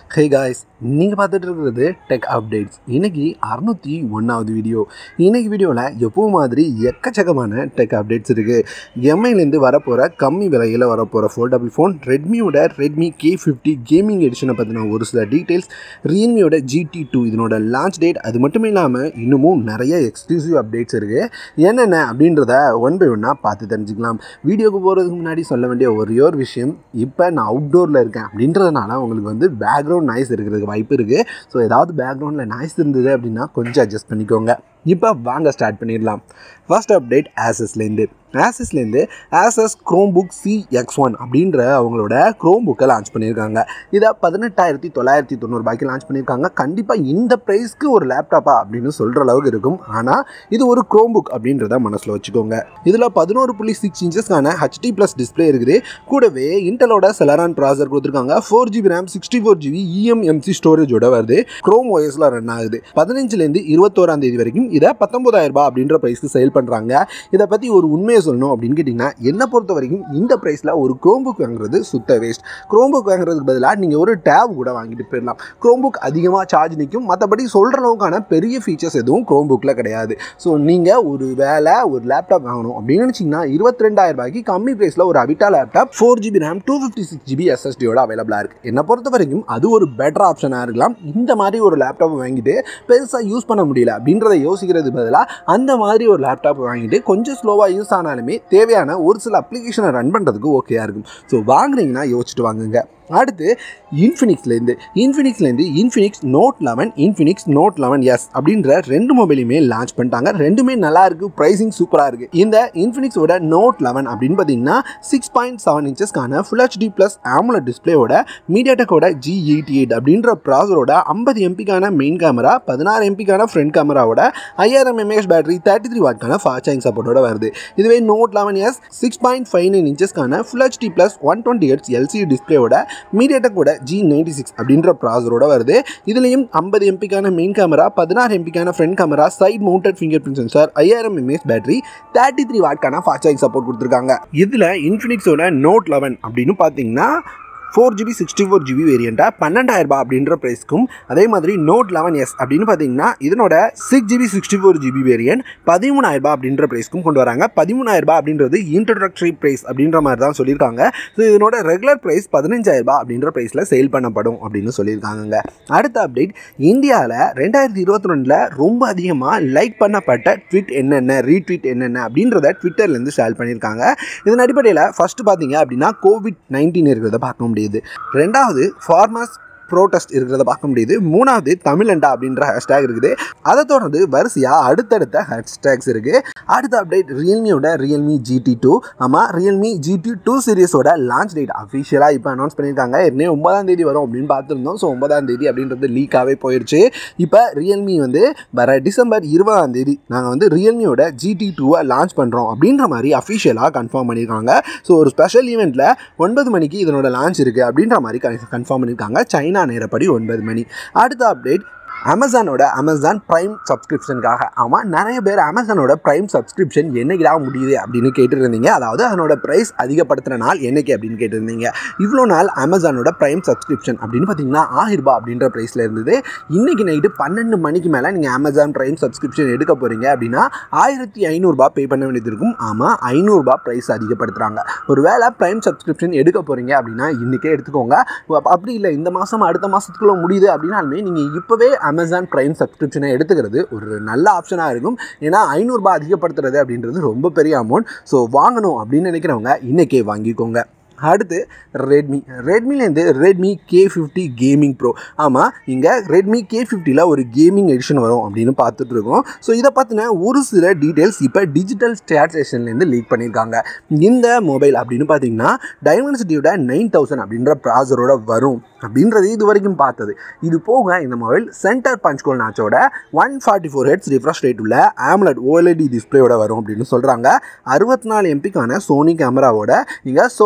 hey guys நீங்கள் பார்த்துட்டு இருக்கிறது டெக் அப்டேட்ஸ் இன்னைக்கு அறுநூற்றி ஒன்றாவது வீடியோ இன்னைக்கு வீடியோவில் எப்பவும் மாதிரி எக்கச்சக்கமான டெக் அப்டேட்ஸ் இருக்குது எம்ஐலேருந்து வரப்போகிற கம்மி விலையில் வரப்போகிற ஃபோல்டபுள் ஃபோன் ரெட்மியோட ரெட்மி கே ஃபிஃப்டி கேமிங் எடிஷனை பற்றின ஒரு சில டீட்டெயில்ஸ் ரியல்மியோட ஜிடி டூ இதனோட லான்ச் டேட் அது மட்டும் இல்லாமல் இன்னமும் நிறைய எக்ஸ்க்ளூசிவ் அப்டேட்ஸ் இருக்குது என்னென்ன அப்படின்றத ஒன் பை ஒன்னாக பார்த்து தெரிஞ்சுக்கலாம் வீடியோக்கு போகிறதுக்கு முன்னாடி சொல்ல வேண்டிய ஒரே ஒரு விஷயம் இப்போ நான் அவுட்டோரில் இருக்கேன் அப்படின்றதுனால உங்களுக்கு வந்து பேக்ரவுண்ட் நாய்ஸ் இருக்கிறதுக்கு வாய்ப்பு இருக்குது ஸோ ஏதாவது பேக்ரவுண்டில் நாய்ஸ் இருந்தது அப்படின்னா கொஞ்சம் அட்ஜஸ்ட் பண்ணிக்கோங்க இப்போ வாங்க ஸ்டார்ட் பண்ணிடலாம் ஃபர்ஸ்ட் அப்டேட் ஆசஸ்லேருந்து ஆசஸ்லேருந்து Asus Chromebook C X one அப்படின்ற அவங்களோட க்ரோம் புக்கை லான்ச் பண்ணியிருக்காங்க இதை பதினெட்டாயிரத்தி தொள்ளாயிரத்தி தொண்ணூறுபாய்க்கு லான்ச் பண்ணியிருக்காங்க கண்டிப்பாக இந்த ப்ரைஸ்க்கு ஒரு லேப்டாப்பா அப்படின்னு சொல்கிற அளவுக்கு இருக்கும் ஆனால் இது ஒரு க்ரோம் புக் அப்படின்றத மனசில் வச்சுக்கோங்க இதில் பதினோரு புள்ளி சிக்ஸ் இன்ச்சஸ்க்கான ஹச்டி ப்ளஸ் டிஸ்பிளே இருக்குது கூடவே இன்டலோட செலரான் ப்ராசர் கொடுத்துருக்காங்க four GB RAM sixty four GB eMMC ஸ்டோரேஜோட வருது க்ரோம் ஓஎஸில் ரன் ஆகுது பதினஞ்சுலேருந்து இருபத்தோராம் தேதி வரைக்கும் இதை பத்தொம்பதாயிரம் ரூபாய் அப்படின்ற ப்ரைஸ்க்கு சேல் பண்ணுறாங்க இதை பற்றி ஒரு உண்மையை சொல்லணும் அப்படின்னு கேட்டிங்கன்னா என்னை பொறுத்த வரைக்கும் இந்த ப்ரைஸில் ஒரு க்ரோம் புக் வாங்குறது சுத்த வேஸ்ட் க்ரோம் புக் வாங்குறதுக்கு பதிலாக நீங்கள் ஒரு டேப் கூட வாங்கிட்டு போயிடலாம் க்ரோம் புக் அதிகமாக சார்ஜ் நிற்கும் மற்றபடி சொல்கிற அளவுக்கான பெரிய ஃபீச்சர்ஸ் எதுவும் க்ரோம் புக்கில் கிடையாது ஸோ நீங்கள் ஒரு வேலை ஒரு லேப்டாப் வாங்கணும் அப்படின்னு நினச்சிங்கன்னா இருபத்தி ரெண்டாயிரம் ரூபாய்க்கு கம்மி ப்ரைஸில் ஒரு Avita laptop four GB RAM two fifty six GB எஸ்எஸ்டியோட அவைலபிளாக இருக்குது என்னை பொறுத்த வரைக்கும் அது ஒரு பெட்டர் ஆப்ஷனாக இருக்கலாம் இந்த மாதிரி ஒரு லேப்டாப் வாங்கிட்டு பெருசாக யூஸ் பண்ண முடியல அப்படின்றத யோசிக்கிறது பதிலாக அந்த மாதிரி ஒரு லேப்டாப் வாங்கிட்டு கொஞ்சம் ஸ்லோவாக யூஸ் ஆனாலுமே தேவையான ஒரு சில அப்ளிகேஷனை ரன் பண்ணுறதுக்கு ஓகேயாக இருக்கும் ஸோ வாங்குனீங்கன்னா யோசிச்சுட்டு வாங்குங்க அடுத்து இன்ஃபினிக்ஸ்லேருந்து இன்ஃபினிக்ஸ்லேருந்து Infinix Note eleven Infinix Note eleven S அப்படின்ற ரெண்டு மொபைலுமே லான்ச் பண்ணிட்டாங்க ரெண்டுமே நல்லா இருக்குது ப்ரைஸிங் சூப்பராக இருக்குது இந்த இன்ஃபினிக்ஸோட நோட் லெவன் அப்படின்னு பார்த்தீங்கன்னா சிக்ஸ் பாயிண்ட் செவன் இன்ச்சஸ்க்கான ஃபுல் ஹெச்டி ப்ளஸ் ஆமுலர் டிஸ்பிளேயோட மீடியாடெக்கோட ஜி எயிட்டி எயிட் அப்படின்ற ப்ராசரோட ஐம்பது எம்பிக்கான மெயின் கேமரா பதினாறு எம்பிக்கான ஃப்ரண்ட் கேமராவோட ஐயாயிரம் எம்ஏஹெச் பேட்டரி தேர்ட்டி த்ரீ வாட்கான ஃபாஸ்ட் சார்ஜிங் சப்போர்ட்டோட வருது இதுவே Note eleven S six point five nine இன்ச்சஸ்க்கான full HD plus one twenty hertz LCD டிஸ்பிளேயோட மீடியாடெக்கோட ஜி நைன்டி சிக்ஸ் அப்படின்ற ப்ராசரோட வருது இதுலேயும் ஐம்பது எம்பிக்கான மெயின் கேமரா பதினாறு எம்பிக்கான front camera side mounted fingerprint sensor ஐயாயிரம் எம்ஏஎஸ் பேட்டரி தேர்ட்டி த்ரீ வாட்கான ஃபாஸ்ட் சார்ஜிங் சப்போர்ட் கொடுத்துருக்காங்க இதில் இன்ஃபினிக்ஸோட நோட் லெவன் அப்படின்னு பார்த்தீங்கன்னா four GB sixty four GB வேரியண்ட்டாக பன்னெண்டாயிரரூபா அப்படின்ற ப்ரைஸ்க்கும் அதே மாதிரி நோட் லெவன் எஸ் அப்படின்னு பார்த்தீங்கன்னா இதனோட six GB sixty four GB variant பதிமூணாயிரரூபா அப்படின்ற ப்ரைஸ்க்கும் கொண்டு வராங்க பதிமூணாயிரரூபா அப்படின்றது இன்ட்ரடக்டரி ப்ரைஸ் அப்படின்ற மாதிரி தான் சொல்லியிருக்காங்க ஸோ இதனோட ரெகுலர் ப்ரைஸ் பதினஞ்சாயிரரூபா அப்படின்ற ப்ரைஸில் சேல் பண்ணப்படும் அப்படின்னு சொல்லியிருக்காங்க அடுத்த அப்டேட் இந்தியாவில் ரெண்டாயிரத்தி இருபத்தி ரெண்டில் ரொம்ப அதிகமாக லைக் பண்ணப்பட்ட ட்வீட் என்னென்ன ரீட்வீட் என்னென்ன அப்படின்றத ட்விட்டர்லேருந்து ஷேர் பண்ணியிருக்காங்க இதன் அடிப்படையில் ஃபஸ்ட்டு பார்த்தீங்க அப்படின்னா கோவிட் நைன்டீன் இருக்கிறத பார்க்க முடியும் முடியுது ரெண்டாவது ஃபார்மர்ஸ் ப்ரோட்டஸ்ட் இருக்கிறத பார்க்க முடியுது மூணாவது தமிழண்டா அப்படின்ற ஹேஷ்டேக் இருக்குது அதை தொடர்ந்து வரிசையாக அடுத்தடுத்த ஹேஷ்டேக்ஸ் இருக்குது அடுத்த அப்டேட் ரியல்மியோட ரியல்மி ஜிடி டூ ஆமாம் ரியல்மி ஜிடி டூ சீரியஸோட லான்ச் டேட் அஃபிஷியலாக இப்போ அனௌன்ஸ் பண்ணியிருக்காங்க ஏற்கனவே ஒன்பதாம் தேதி வரும் அப்படின்னு பார்த்துருந்தோம் ஸோ ஒன்பதாம் தேதி அப்படின்றது லீக்காகவே போயிடுச்சு இப்போ ரியல்மி வந்து வர டிசம்பர் இருபதாம் தேதி நாங்கள் வந்து ரியல்மியோட ஜிடி டூவை லான்ச் பண்ணுறோம் அப்படின்ற மாதிரி அஃபிஷியலாக கன்ஃபார்ம் பண்ணியிருக்காங்க ஸோ ஒரு ஸ்பெஷல் ஈவெண்ட்டில் ஒன்பது மணிக்கு இதனோட லான்ச் இருக்குது அப்படின்ற மாதிரி கன்ஃபார்ம் பண்ணியிருக்காங்க சைனா சைனா நேரப்படி ஒன்பது மணி அடுத்த அப்டேட் அமேசானோட அமேசான் ப்ரைம் சப்ஸ்கிரிப்ஷனுக்காக ஆமாம் நிறைய பேர் அமேசானோட ப்ரைம் சப்ஸ்கிரிப்ஷன் என்னைக்குடா முடியுது அப்படின்னு கேட்டுருந்தீங்க அதாவது அதனோட ப்ரைஸ் அதிகப்படுத்துகிற நாள் என்னைக்கு அப்படின்னு கேட்டிருந்தீங்க இவ்வளோ நாள் அமேசானோட ப்ரைம் சப்ஸ்கிரிப்ஷன் அப்படின்னு பார்த்தீங்கன்னா ஆயிரரூபா அப்படின்ற ப்ரைஸில் இருந்தது இன்றைக்கி நைட்டு பன்னெண்டு மணிக்கு மேலே நீங்கள் அமேசான் ப்ரைம் சப்ஸ்கிரிப்ஷன் எடுக்க போகிறீங்க அப்படின்னா ஆயிரத்தி ஐநூறுரூபா பே பண்ண வேண்டியது இருக்கும் ஆமாம் ஐநூறுரூபா ப்ரைஸ் அதிகப்படுத்துகிறாங்க ஒரு வேளை ப்ரைம் சப்ஸ்கிரிப்ஷன் எடுக்க போகிறீங்க அப்படின்னா இன்றைக்கே எடுத்துக்கோங்க அப்படி இல்லை இந்த மாதம் அடுத்த மாதத்துக்குள்ளே முடியுது அப்படின்னாலுமே நீங்கள் இப்போவே அமேசான் ப்ரைம் சப்ஸ்கிரிப்ஷனை எடுத்துக்கிறது ஒரு நல்ல ஆப்ஷனாக இருக்கும் ஏன்னா ஐநூறுரூபா அதிகப்படுத்துறது அப்படின்றது ரொம்ப பெரிய அமௌண்ட் ஸோ வாங்கணும் அப்படின்னு நினைக்கிறவங்க இன்றைக்கே வாங்கிக்கோங்க அடுத்து ரெட்மி ரெட்மிலேருந்து Redmi K fifty gaming pro ஆமாம் இங்கே ரெட்மி கே ஃபிஃப்டியில் ஒரு கேமிங் எடிஷன் வரும் அப்படின்னு பார்த்துட்ருக்கோம் ஸோ இதை பற்றின ஒரு சில டீட்டெயில்ஸ் இப்போ டிஜிட்டல் ஸ்டாட் ஸ்டேஷன்லேருந்து லீக் பண்ணியிருக்காங்க இந்த மொபைல் அப்படின்னு பார்த்தீங்கன்னா டைமென்சிட்டியோட நைன் தௌசண்ட் அப்படின்ற ப்ராசரோட வரும் அப்படின்றது இது வரைக்கும் பார்த்தது இது போக இந்த மொபைல் சென்டர் பஞ்ச் கோல் நாச்சோட one forty four hertz refresh rate உள்ள ஆம்லட் ஓஎல்இடி டிஸ்பிளேயோட வரும் அப்படின்னு சொல்கிறாங்க அறுபத்தி நாலு எம்பிக்கான சோனி கேமராவோட இங்கே ஷோல்டரில்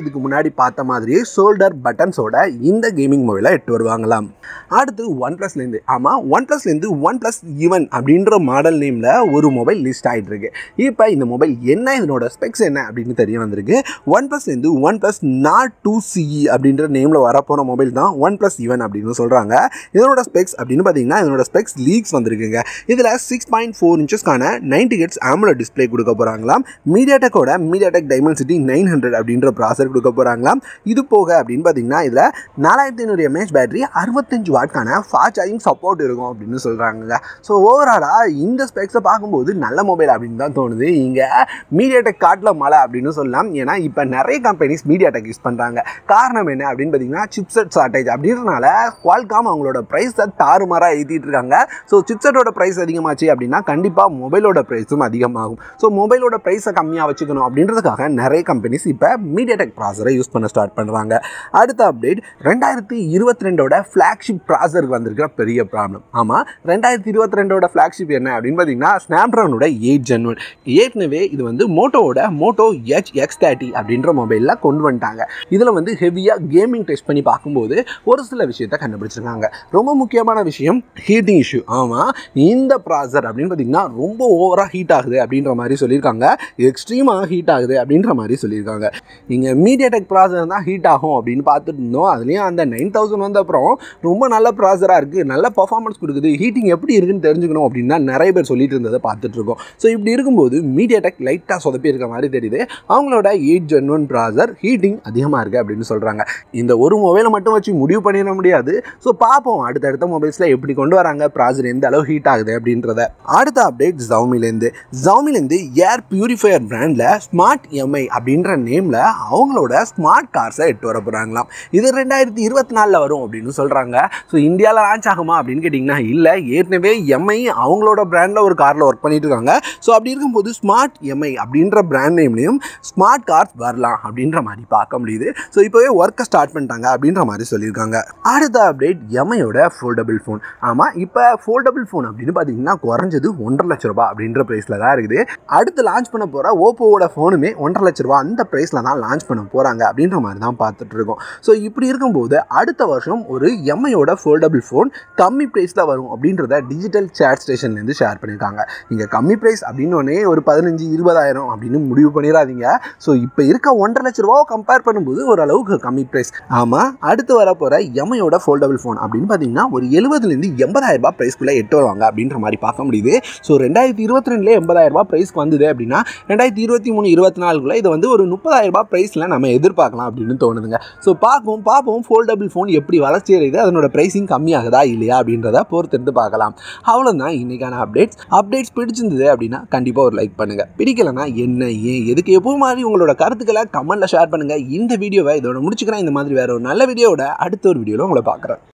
இதுக்கு முன்னாடி பார்த்த மாதிரியே ஷோல்டர் பட்டன்ஸோட இந்த கேமிங் மொபைலை எட்டு வருவாங்களாம் அடுத்து ஒன் ப்ளஸ்லேருந்து ஆமாம் ஒன் ப்ளஸ்லேருந்து ஒன் ப்ளஸ் ஈவன் அப்படின்ற மாடல் நேமில் ஒரு மொபைல் லிஸ்ட் ஆகிட்டு இருக்கு இப்போ இந்த மொபைல் என்ன இதனோட ஸ்பெக்ஸ் என்ன அப்படின்னு தெரிய வந்திருக்கு ஒன் ப்ளஸ்லேருந்து OnePlus Nord two CE அப்படின்ற நேமில் வரப்போன மொபைல் தான் ஒன் ப்ளஸ் ஈவன் அப்படின்னு சொல்கிறாங்க இதனோட ஸ்பெக்ஸ் அப்படின்னு பார்த்தீங்கன்னா இதனோட ஸ்பெக்ஸ் லீக்ஸ் வந்திருக்குங்க இதில் சிக்ஸ் பாயிண்ட் ஃபோர் இன்ச்சஸ்க்கான நைன்டி ஹெட்ஸ் ஆமுலர் டிஸ்பிளே கொடுக்க போகிறாங்களாம் மீடியாடெக்கோட மீடியாடெக் டைமென்சிட்டி நைன் ஹண்ட்ரட் அப்படின்ற ப்ராசர் கொடுக்க போகிறாங்களாம் இது போக அப்படின்னு பார்த்தீங்கன்னா இதில் நாலாயிரத்தி ஐநூறு எம்ஏஹெச் பேட்டரி அறுபத்தஞ்சு வாட்கான ஃபாஸ்ட் சார்ஜிங் சப்போர்ட் இருக்கும் அப்படின்னு சொல்கிறாங்க ஸோ ஓவராலாக இந்த ஸ்பெக்ஸை பார்க்கும்போது நல்ல மொபைல் அப்படின்னு தான் தோணுது இங்கே மீடியாடெக் காட்டில் மழை அப்படின்னு சொல்லலாம் ஏன்னா இப்போ நிறைய கம்பெனிஸ் மீடியாடெக் யூஸ் பண்ணுறாங்க காரணம் என்ன அப்படின்னு பார்த்தீங்கன்னா சிப்செட் ஷார்ட்டேஜ் அப்படின்றனால குவால்காம் அவங்களோட ப்ரைஸை தாறுமாறாக ஏற்றிட்டு இருக்காங்க ஸோ சிப்செட்டோட ப்ரைஸ் அதிகமாச்சு அப்படின்னா கண்டிப்பாக மொபைலோட ப்ரைஸும் அதிகமாகும் ஸோ மொபைலோட ப்ரைஸை கம்மியாக வச்சுக்கணும் அப்படின்றதுக்காக நிறைய கம்பெனிஸ் இப்போ மீடியாடெக் ப்ராசரை யூஸ் பண்ண ஸ்டார்ட் பண்ணுறாங்க அடுத்த அப்டேட் ரெண்டாயிரத்தி இருபத்தி ரெண்டோட ஃப்ளாக்ஷிப் ப்ராசருக்கு வந்திருக்கிற பெரிய ப்ராப்ளம் ஆமாம் ரெண்டாயிரத்தி இருபத்தி ரெண்டோட ஃப்ளாக்ஷிப் என்ன அப்படின்னு பார்த்தீங்கன்னா ஸ்னாப்ட்ரானோட எயிட் ஜென் ஒன் ஏற்கனவே இது வந்து மோட்டோவோட மோட்டோ எச் எக்ஸ் தேர்ட்டி அப்படின்ற மொபைலில் கொண்டு வந்துட்டாங்க இதில் வந்து ஹெவியாக கேமிங் டெஸ்ட் பண்ணி பார்க்கும்போது ஒரு சில விஷயத்தை கண்டுபிடிச்சிருக்காங்க ரொம்ப முக்கியமான விஷயம் ஹீட்டிங் இஷ்யூ ஆமாம் இந்த ப்ராசர் அப்படின்னு பார்த்தீங்கன்னா ரொம்ப ஓவராக ஹீட் ஆகுது அப்படின்ற மாதிரி சொல்லியிருக்காங்க எக்ஸ்ட்ரீமாக ஹீட் ஆகுது அப்படின்ற மாதிரி சொல்லியிருக்காங்க இங்கே மீடியாடெக் ப்ராசர் தான் ஹீட் ஆகும் அப்படின்னு பார்த்துட்டு இருந்தோம் அதுலேயும் அந்த நைன் தௌசண்ட் வந்த அப்புறம் ரொம்ப நல்ல ப்ராசராக இருக்குது நல்ல பர்ஃபார்மன்ஸ் கொடுக்குது ஹீட்டிங் எப்படி இருக்குன்னு தெரிஞ்சுக்கணும் அப்படின்னா நிறைய பேர் சொல்லிட்டு இருந்ததை பார்த்துட்டு இருக்கோம் ஸோ இப்படி இருக்கும்போது மீடியாடெக் லைட்டாக சொதப்பி இருக்க மாதிரி தெரியுது அவங்களோட eight gen one processor heating அதிகமாக இருக்குது அப்படின்னு சொல்கிறாங்க இந்த ஒரு மொபைலை மட்டும் வச்சு முடிவு பண்ணிட முடியாது ஸோ பார்ப்போம் அடுத்தடுத்த மொபைல்ஸில் எப்படி கொண்டு வராங்க ப்ராசர் எந்த அளவு ஹீட் ஆகுது அப்படின்றத அடுத்த அப்டேட் ஜவுமிலேருந்து ஜவுமிலேருந்து ஏர் பியூரிஃபையர் பிராண்டில் ஸ்மார்ட் எம்ஐ அப்படின்ற நேமில் அவங்களோட ஸ்மார்ட் கார்ஸை எட்டு வர போகிறாங்களாம் இது ரெண்டாயிரத்தி இருபத்தி நாலில் வரும் அப்படின்னு சொல்கிறாங்க ஸோ இந்தியாவில் லான்ச் ஆகுமா அப்படின்னு கேட்டிங்கன்னா இல்லை ஏற்கனவே எம்ஐ அவங்களோட பிராண்டில் ஒரு காரில் ஒர்க் பண்ணிட்டு இருக்காங்க ஸோ அப்படி இருக்கும்போது ஸ்மார்ட் எம்ஐ அப்படின்ற பிராண்ட் நேம்லேயும் ஸ்மார்ட் கார்ஸ் வரலாம் அப்படின்ற மாதிரி பார்க்க முடியுது ஸோ இப்போவே ஒர்க்கை ஸ்டார்ட் பண்ணிட்டாங்க அப்படின்ற மாதிரி சொல்லியிருக்காங்க அடுத்த அப்டேட் எம்ஐயோட ஃபோல்டபுள் ஃபோன் ஆமாம் இப்போ ஃபோல்டபுள் ஃபோன் அப்படின்னு பார்த்தீங்கன்னா குறைஞ்சது ஒன்றரை லட்ச ரூபாய் அப்படின்ற ப்ரைஸில் தான் இருக்குது அடுத்து லான்ச் பண்ண போகிற ஓப்போவோட ஃபோனுமே ஒன்றரை லட்ச ரூபா அந்த ப்ரைஸில் தான் லான்ச் பண்ண போகிறாங்க அப்படின்ற மாதிரி தான் பார்த்துட்டு இருக்கோம் ஸோ இப்படி இருக்கும்போது அடுத்த வருஷம் ஒரு எம்ஐயோட ஃபோல்டபுள் ஃபோன் கம்மி ப்ரைஸில் வரும் அப்படின்றத டிஜிட்டல் சேட் ஸ்டேஷன்லேருந்து ஷேர் பண்ணியிருக்காங்க இங்கே கம்மி ப்ரைஸ் அப்படின்னோடனே ஒரு பதினஞ்சு இருபதாயிரம் அப்படின்னு முடிவு பண்ணிடாதீங்க ஸோ இப்போ இருக்க ஒன்றரை லட்ச ரூபாவை கம்பேர் பண்ணும்போது ஓரளவுக்கு கம்மி ப்ரைஸ் ஆமாம் அடுத்து வர போகிற எம்ஐயோட ஃபோல்டபுள் ஃபோன் அப்படின்னு பார்த்தீங்கன்னா ஒரு எழுபதுலேருந்து எண்பதாயிரம் ரூபாய் ப்ரைஸ்க்குள்ளே எட்டு வருவாங்க அப்படின்ற மாதிரி பார்க்க முடியுது ஸோ ரெண்டாயிரத்தி இருபத்தி ரெண்டுலேயே எண்பதாயிரம் ரூபாய் ப்ரைஸ்க்கு வந்தது அப்படின்னா ரெண்டாயிரத்தி இருபத்தி மூணு இருபத்தி நாலுக்குள்ளே இது வந்து ஒரு முப்பதாயிரம் ரூபாய் ப்ரைஸில் நம்ம எதிர்பார்க்கலாம் அப்படின்னு தோணுதுங்க ஸோ பார்ப்போம் பார்ப்போம் ஃபோல்டபுள் ஃபோன் எப்படி வளர்ச்சி அடையுது அதனோட ப்ரைஸிங் கம்மியாகுதா இல்லையா அப்படின்றத பொறுத்திருந்து பார்க்கலாம் அவ்வளோதான் இன்றைக்கான அப்டேட்ஸ் அப்டேட்ஸ் பிடிச்சிருந்தது அப்படின்னா கண்டிப்பாக ஒரு லைக் பண்ணுங்கள் பிடிக்கலனா என்ன ஏன் எதுக்கு எப்போ மாதிரி உங்களோட கருத்துக்களை கமெண்ட்டில் ஷேர் பண்ணுங்கள் இந்த வீடியோவை இதோட முடிச்சுக்கிறேன் இந்த மாதிரி வேற ஒரு நல்ல வீடியோவோட அடுத்த ஒரு வீடியோவில் உங்களை பார்க்குறேன்